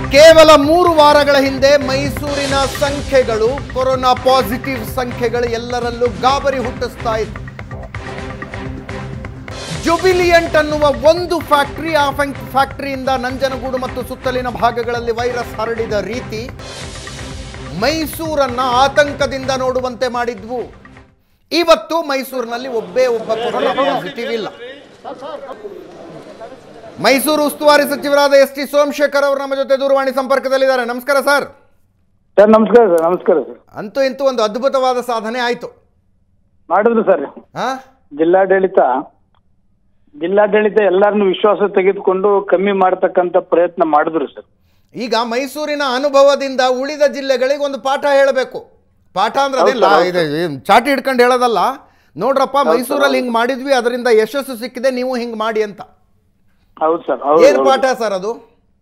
ಕೇವಲ ಮೂರು ವಾರಗಳ ಹಿಂದೆ ಮೈಸೂರಿನ ಸಂಖ್ಯೆಗಳು ಕೊರೋನಾ ಪಾಸಿಟಿವ್ ಸಂಖ್ಯೆಗಳು ಎಲ್ಲರಲ್ಲೂ ಗಾಬರಿ ಹುಟ್ಟಿಸ್ತಾ ಇತ್ತು ಜುಬಿಲಿಯಂಟ್ ಅನ್ನುವ ಒಂದು ಫ್ಯಾಕ್ಟರಿ ಆ ಫ್ಯಾಕ್- ಫ್ಯಾಕ್ಟರಿಯಿಂದ ನಂಜನಗೂಡು ಮತ್ತು ಸುತ್ತಲಿನ ಭಾಗಗಳಲ್ಲಿ ವೈರಸ್ ಹರಡಿದ ರೀತಿ ಮೈಸೂರನ್ನ ಆತಂಕದಿಂದ ನೋಡುವಂತೆ ಮಾಡಿದ್ವು ಇವತ್ತು ಮೈಸೂರಿನಲ್ಲಿ ಒಬ್ಬೇ ಒಬ್ಬ ಕೊರೋನಾ ಪಾಸಿಟಿವ್ ಇಲ್ಲ ಮೈಸೂರು ಉಸ್ತುವಾರಿ ಸಚಿವರಾದ ಎಸ್ ಟಿ ಸೋಮಶೇಖರ್ ಅವರು ನಮ್ಮ ಜೊತೆ ದೂರವಾಣಿ ಸಂಪರ್ಕದಲ್ಲಿದ್ದಾರೆ ನಮಸ್ಕಾರ ಸರ್ ಸರ್ ನಮಸ್ಕಾರ ಸರ್ ನಮಸ್ಕಾರ ಸರ್ ಅಂತೂ ಇಂತೂ ಒಂದು ಅದ್ಭುತವಾದ ಸಾಧನೆ ಆಯಿತು ಮಾಡಿದ್ರು ಸರ್ ಹಾ ಜಿಲ್ಲಾಡಳಿತ ಜಿಲ್ಲಾಡಳಿತ ಎಲ್ಲರನ್ನು ವಿಶ್ವಾಸ ತೆಗೆದುಕೊಂಡು ಕಮ್ಮಿ ಮಾಡತಕ್ಕಂತ ಪ್ರಯತ್ನ ಮಾಡಿದ್ರು ಸರ್ ಈಗ ಮೈಸೂರಿನ ಅನುಭವದಿಂದ ಉಳಿದ ಜಿಲ್ಲೆಗಳಿಗೆ ಒಂದು ಪಾಠ ಹೇಳಬೇಕು ಪಾಠ ಅಂದ್ರೆ ಅದಿಲ್ಲ ಇದು ಇದು ಚಾಟಿ ಹಿಡ್ಕೊಂಡು ಹೇಳೋದಲ್ಲ ನೋಡ್ರಪ್ಪ ಮೈಸೂರಲ್ಲಿ ಹಿಂಗ್ ಮಾಡಿದ್ವಿ ಅದರಿಂದ ಯಶಸ್ಸು ಸಿಕ್ಕಿದೆ ನೀವು ಹಿಂಗ್ ಮಾಡಿ ಅಂತ ಹೌದು ಸರ್ ಹೌದು ಏನ್ ಹೌದು. ಪಾಠ ಸರ್ ಅದು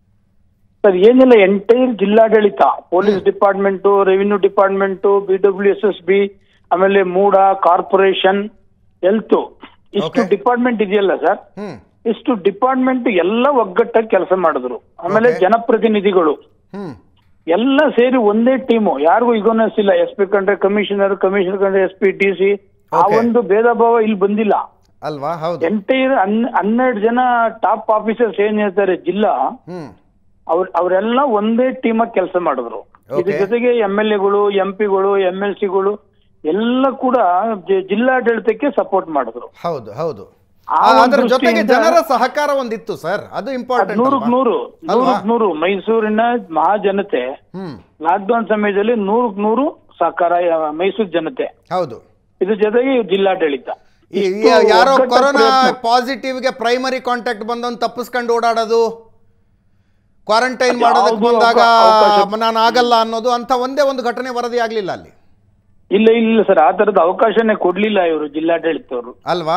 ಸರ್ ಏನಿಲ್ಲ ಎಂಟೈರ್ ಜಿಲ್ಲಾಡಳಿತ police department revenue department B W S S B ಆಮೇಲೆ ಮೂಡ ಕಾರ್ಪೊರೇಷನ್ ಹೆಲ್ತ್ ಇಷ್ಟು Okay. ಡಿಪಾರ್ಟ್ಮೆಂಟ್ ಇದೆಯಲ್ಲ ಸರ್ ಹ್ಮ್ ಇಷ್ಟು ಡಿಪಾರ್ಟ್ಮೆಂಟ್ ಎಲ್ಲ ಒಗ್ಗಟ್ಟಾಗಿ ಕೆಲಸ ಮಾಡಿದ್ರು ಆಮೇಲೆ Okay. ಜನಪ್ರತಿನಿಧಿಗಳು ಹ್ಮ್ ಎಲ್ಲ ಸೇರಿ ಒಂದೇ ಟೀಮು ಯಾರಿಗೂ ಇಗೋನೆಸ್ ಇಲ್ಲ ಎಸ್ ಪಿ ಕಂಡ್ರೆ ಕಮಿಷನರ್ ಕಮಿಷನರ್ ಕಂಡ್ರೆ ಎಸ್ ಪಿ ಟಿ ಸಿ ಆ Okay. ಒಂದು ಭೇದ ಭಾವ ಇಲ್ಲಿ ಬಂದಿಲ್ಲ ಅಲ್ವಾ ಹೌದು ಎಂಟೈರ್ ಹನ್ನೆರಡು ಜನ ಟಾಪ್ ಆಫೀಸರ್ಸ್ ಏನ್ ಹೇಳ್ತಾರೆ ಜಿಲ್ಲಾ ಹ್ಮ್ ಅವ್ರ ಅವರೆಲ್ಲ ಒಂದೇ ಟೀಮ್ ಆಗಿ ಕೆಲಸ ಮಾಡಿದ್ರು ಇದ್ರ Okay. ಜೊತೆಗೆ ಎಂ ಎಲ್ ಎಗಳು ಎಂ ಪಿಗಳು ಎಂ ಎಲ್ ಸಿಗಳು ಎಲ್ಲ ಕೂಡ ಜಿ- ಜಿಲ್ಲಾಡಳಿತಕ್ಕೆ ಸಪೋರ್ಟ್ ಮಾಡಿದ್ರು ಹೌದು ಹೌದು ಆ ಆ, ಒಂದು ಅದ್ರ ಜೊತೆಗೆ ದೃಷ್ಟಿಯಿಂದ- ಜನರ ಸಹಕಾರ ಒಂದಿತ್ತು ಸರ್ ಅದು ಇಂಪಾರ್ಟೆಂಟ್ ನೂರಕ್ ನೂರು ಅಲ್ವಾ ನೂರಕ್ ನೂರು ಮೈಸೂರಿನ ಮಹಾಜನತೆ ಹ್ಮ್ ಲಾಕ್ಡೌನ್ ಸಮಯದಲ್ಲಿ ನೂರಕ್ ನೂರು ಸಹಕಾರ ಯ- ಮೈಸೂರು ಜನತೆ ಹೌದು ಇದ್ರ ಜೊತೆಗೆ ಜಿಲ್ಲಾಡಳಿತ ಈ ಇಷ್ಟು ಈ ಯಾರೋ ಒಗ್ಗಟ್ಟ ಕೊರೋನಾ ಪ್ರಯತ್ನ. ಪಾಸಿಟಿವ್ಗೆ ಪ್ರೈಮರಿ ಕಾಂಟ್ಯಾಕ್ಟ್ ಬಂದವನ್ ತಪ್ಪಿಸ್ಕೊಂಡು ಓಡಾಡೋದು ಕ್ವಾರಂಟೈನ್ ಅದು ಮಾಡೋದಕ್ಕೆ ಯಾವ್ದು ಬಂದಾಗ ಅವಕಾಶ- ನಾನು ಆಗಲ್ಲ ಅನ್ನೋದು ಅಂತ ಒಂದೇ ಒಂದು ಘಟನೆ ವರದಿ ಆಗ್ಲಿಲ್ಲ ಅಲ್ಲಿ ಇಲ್ಲ ಇಲ್ಲ ಸರ್ ಆ ತರದ ಅವಕಾಶನೇ ಕೊಡ್ಲಿಲ್ಲ ಇವರು ಜಿಲ್ಲಾಡಳಿತವರು ಅಲ್ವಾ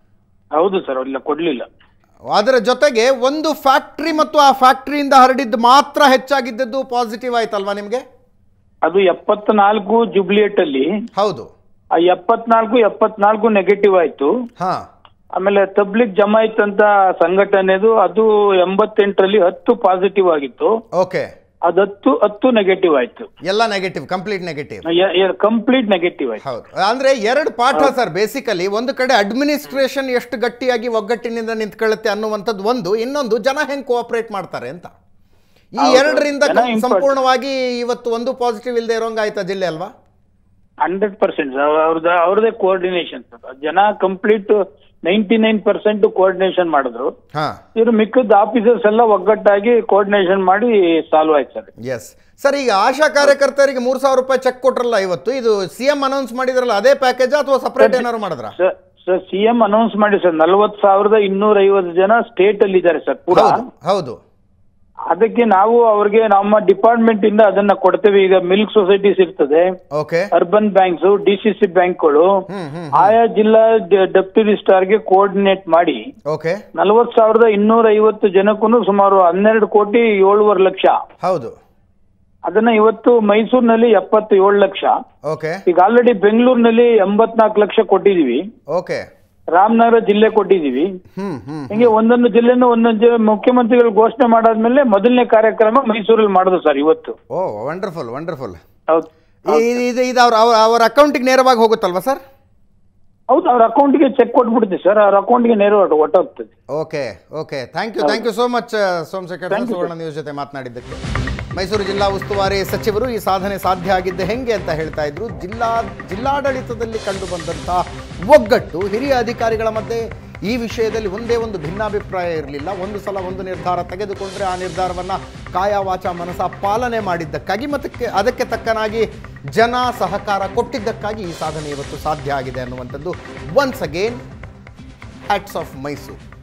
ಹೌದು ಸರ್ ಇಲ್ಲ ಕೊಡ್ಲಿಲ್ಲ ಅದರ ಜೊತೆಗೆ ಒಂದು ಫ್ಯಾಕ್ಟ್ರಿ ಮತ್ತು ಆ ಫ್ಯಾಕ್ಟ್ರಿಯಿಂದ ಹರಡಿದ್ದು ಮಾತ್ರ ಹೆಚ್ಚಾಗಿದ್ದದ್ದು ಪಾಸಿಟಿವ್ ಆಯ್ತಲ್ವಾ ನಿಮಗೆ ಅದು ಎಪ್ಪತ್ನಾಲ್ಕು ಜುಬ್ಲಿಯೇಟ್ ಅಲ್ಲಿ ಹೌದು ಆ ಎಪ್ಪತ್ನಾಲ್ಕು ಎಪ್ಪತ್ನಾಲ್ಕು ನೆಗೆಟಿವ್ ಆಯ್ತು ಹಾ ಆಮೇಲೆ ತಬ್ಲಿಕ್ ಜಮಾಯಿತ್ ಅಂತ ಸಂಘಟನೆದು ಅದು ಎಂಬತ್ತೆಂಟರಲ್ಲಿ ಹತ್ತು ಪಾಸಿಟಿವ್ ಆಗಿತ್ತು ಓಕೆ ಅದು ಹತ್ತು ಹತ್ತು ನೆಗೆಟಿವ್ ಆಯ್ತು ಎಲ್ಲ negative complete negative complete negative ಆಯ್ತು ಹೌದು ಅಂದ್ರೆ ಎರಡು ಪಾಠ ಸರ್ ಬೇಸಿಕಲಿ ಒಂದು ಕಡೆ ಅಡ್ಮಿನಿಸ್ಟ್ರೇಷನ್ ಎಷ್ಟು ಗಟ್ಟಿಯಾಗಿ ಒಗ್ಗಟ್ಟಿನಿಂದ ನಿಂತ್ಕೊಳ್ಳುತ್ತೆ ಅನ್ನುವಂಥದ್ದು ಒಂದು ಇನ್ನೊಂದು ಜನ ಹೆಂಗ್ ಕೋಆಪರೇಟ್ ಮಾಡ್ತಾರೆ ಅಂತ ಈ ಹೌದು. ಎರಡರಿಂದ ಜನ ಕಂ- important. ಸಂಪೂರ್ಣವಾಗಿ ಇವತ್ತು ಒಂದು ಪಾಸಿಟಿವ್ ಇಲ್ಲದೆ ಇರೋಂಗ ಆಯ್ತಾ ಜಿಲ್ಲೆ ಅಲ್ವಾ ಹಂಡ್ರೆಡ್ ಪರ್ಸೆಂಟ್ ಅವ್ರದ್ದು ಅವ್ರದೇ ಕೋಆರ್ಡಿನೇಷನ್ ಜನ complete ninety nine percent coordination ಮಾಡಿದ್ರು ಹಾ ಇವರು ಮಿಕ್ಕದ ಆಫೀಸರ್ಸ್ ಎಲ್ಲ ಒಗ್ಗಟ್ಟಾಗಿ ಕೋಆರ್ಡಿನೇಷನ್ ಮಾಡಿ ಸಾಲ್ವ್ ಆಯ್ತು ಸರ್ ಎಸ್ ಸರ್ ಈಗ ಆಶಾ ಕಾರ್ಯಕರ್ತರಿಗೆ ಮೂರ್ ಸಾವಿರ ರೂಪಾಯಿ ಚೆಕ್ ಕೊಟ್ರಲ್ಲ ಇವತ್ತು ಇದು ಸಿ ಎಂ ಅನೌನ್ಸ್ ಮಾಡಿದ್ರಲ್ಲ ಅದೇ ಪ್ಯಾಕೇಜ್ ಅಥವಾ ಸಪರೇಟ್ ಏನಾದ್ರು ಮಾಡಿದ್ರ ಸರ್ ಸಿ ಎಂ ಅನೌನ್ಸ್ ಮಾಡಿ ಸರ್ ನಲವತ್ ಸಾವಿರದ ಇನ್ನೂರ ಐವತ್ತು ಜನ ಸ್ಟೇಟ್ ಅಲ್ಲಿ ಇದ್ದಾರೆ ಸರ್ ಕೂಡ ಹೌದು ಹೌದು ಅದಕ್ಕೆ ನಾವು ಅವ್ರಿಗೆ ನಮ್ಮ ಡಿಪಾರ್ಟ್ಮೆಂಟ್ ಇಂದ ಅದನ್ನ ಕೊಡ್ತೇವೆ ಈಗ ಮಿಲ್ಕ್ ಸೊಸೈಟೀಸ್ ಇರ್ತದೆ okay urban banks D C C ಬ್ಯಾಂಕ್ಗಳು ಹ್ಮ್ ಹ್ಮ್ ಆಯಾ ಜಿಲ್ಲಾ ಡೆಪ್ಟಿ ರಿಜಿಸ್ಟ್ರಾರ್ಗೆ ಕೋಆರ್ಡಿನೇಟ್ ಮಾಡಿ ಓಕೆ ನಲವತ್ ಸಾವಿರದ ಇನ್ನೂರ ಐವತ್ತು ಜನಕ್ಕೂ ಸುಮಾರು ಹನ್ನೆರಡು ಕೋಟಿ ಏಳುವರೆ ಲಕ್ಷ ಹೌದು ಅದನ್ನ ಇವತ್ತು ಮೈಸೂರಿನಲ್ಲಿ ಎಪ್ಪತ್ತು ಏಳು ಲಕ್ಷ ಓಕೆ ಈಗ ಆಲ್ರೆಡಿ ಬೆಂಗಳೂರಿನಲ್ಲಿ ಎಂಬತ್ನಾಲ್ಕು ಲಕ್ಷ ಕೊಟ್ಟಿದೀವಿ ಓಕೆ ರಾಮನಗರ ಜಿಲ್ಲೆ ಕೊಟ್ಟಿದೀವಿ ಹ್ಮ್ ಹ್ಮ್ ಹಿಂಗೆ ಒಂದೊಂದು ಜಿಲ್ಲೆನೂ ಒಂದೊಂದು ಜಿಲ್ಲೆ ಮುಖ್ಯಮಂತ್ರಿಗಳು ಘೋಷಣೆ ಮಾಡಾದ್ಮೇಲೆ ಮೊದಲನೇ ಕಾರ್ಯಕ್ರಮ ಮೈಸೂರಲ್ಲಿ ಮಾಡುದು ಸರ್ ಇವತ್ತು ಓ ವಂಡರ್ಫುಲ್ ವಂಡರ್ಫುಲ್ ಹೌದು ಇದು ಇದು ಅವ್ರ ಅವ್ರ ಅವ್ರ ಅಕೌಂಟಿಗೆ ನೇರವಾಗಿ ಹೋಗುತ್ತಲ್ವಾ ಸರ್ ಹೌದು ಅವ್ರ ಅಕೌಂಟ್ಗೆ ಚೆಕ್ ಕೊಟ್ಬಿಡ್ತೀವಿ ಸರ್ ಅವ್ರ ಅಕೌಂಟ್ಗೆ ನೇರ ಒಟ್ಟೋಗ್ತದೆ okay okay thank you thank you so much Somashekar Thank you, Suvarna news ಜೊತೆ ಮಾತನಾಡಿದ್ದಕ್ಕೆ ಮೈಸೂರು ಜಿಲ್ಲಾ ಉಸ್ತುವಾರಿ ಸಚಿವರು ಈ ಸಾಧನೆ ಸಾಧ್ಯ ಆಗಿದ್ದೆ ಹೆಂಗೆ ಅಂತ ಹೇಳ್ತಾ ಇದ್ರು ಜಿಲ್ಲಾ ಜಿಲ್ಲಾಡಳಿತದಲ್ಲಿ ಕಂಡು ಬಂದಂಥ ಒಗ್ಗಟ್ಟು ಹಿರಿಯ ಅಧಿಕಾರಿಗಳ ಮಧ್ಯೆ ಈ ವಿಷಯದಲ್ಲಿ ಒಂದೇ ಒಂದು ಭಿನ್ನಾಭಿಪ್ರಾಯ ಇರಲಿಲ್ಲ ಒಂದು ಸಲ ಒಂದು ನಿರ್ಧಾರ ತೆಗೆದುಕೊಂಡ್ರೆ ಆ ನಿರ್ಧಾರವನ್ನು ಕಾಯ ವಾಚ ಮನಸ ಪಾಲನೆ ಮಾಡಿದ್ದಕ್ಕಾಗಿ ಮತ್ತಕ್ಕೆ ಅದಕ್ಕೆ ತಕ್ಕನಾಗಿ ಜನ ಸಹಕಾರ ಕೊಟ್ಟಿದ್ದಕ್ಕಾಗಿ ಈ ಸಾಧನೆ ಇವತ್ತು ಸಾಧ್ಯ ಆಗಿದೆ ಅನ್ನುವಂಥದ್ದು once again hats off Mysuru